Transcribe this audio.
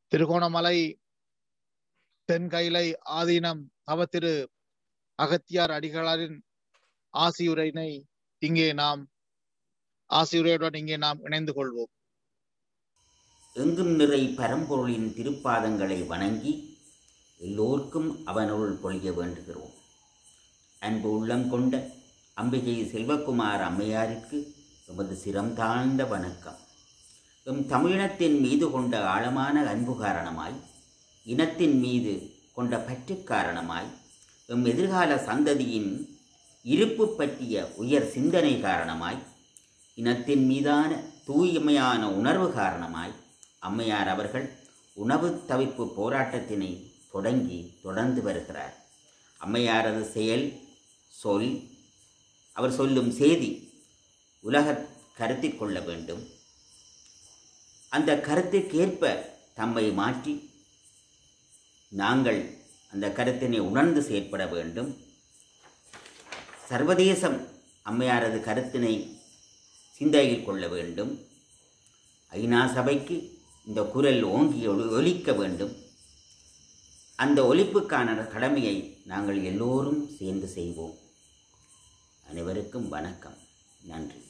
திருகோணமலை தென்கைலை ஆதீனம் அவத்திரு அகத்தியார் அடிகளாரின் ஆசியுரையினை இங்கே நாம் ஆசியுரையுடன் இங்கே நாம் இணைந்து கொள்வோம் எங்கும் நிறை பரம்பொருளின் திருப்பாதங்களை வணங்கி எல்லோர்க்கும் அவனுள் பொழிய வேண்டுகிறோம் அன்பு உள்ளம் கொண்ட அம்பிகை செல்வகுமார் அம்மையாருக்கு எமது சிரம் தாழ்ந்த வணக்கம் எம் தமிழினத்தின் மீது கொண்ட ஆழமான அன்பு காரணமாய் இனத்தின் மீது கொண்ட பற்று காரணமாய் எம் எதிர்கால சந்ததியின் இருப்பு பற்றிய உயர் சிந்தனை காரணமாய் இனத்தின் மீதான தூய்மையான உணர்வு காரணமாய் அம்மையார் அவர்கள் உணவு தவிர்ப்பு போராட்டத்தினை தொடங்கி தொடர்ந்து வருகிறார் அம்மையாரது செயல் சொல் அவர் சொல்லும் செய்தி உலக கருத்தில் கொள்ள வேண்டும் அந்த கருத்துக்கேற்ப தம்மை மாற்றி நாங்கள் அந்த கருத்தினை உணர்ந்து செயற்பட வேண்டும் சர்வதேசம் அம்மையாரது கருத்தினை சிந்தையில் கொள்ள வேண்டும் ஐநா சபைக்கு இந்த குரல் ஓங்கி ஒலி- ஒலிக்க வேண்டும் அந்த ஒலிப்புக்கான கடமையை நாங்கள் எல்லோரும் சேர்ந்து செய்வோம் அனைவருக்கும் வணக்கம் நன்றி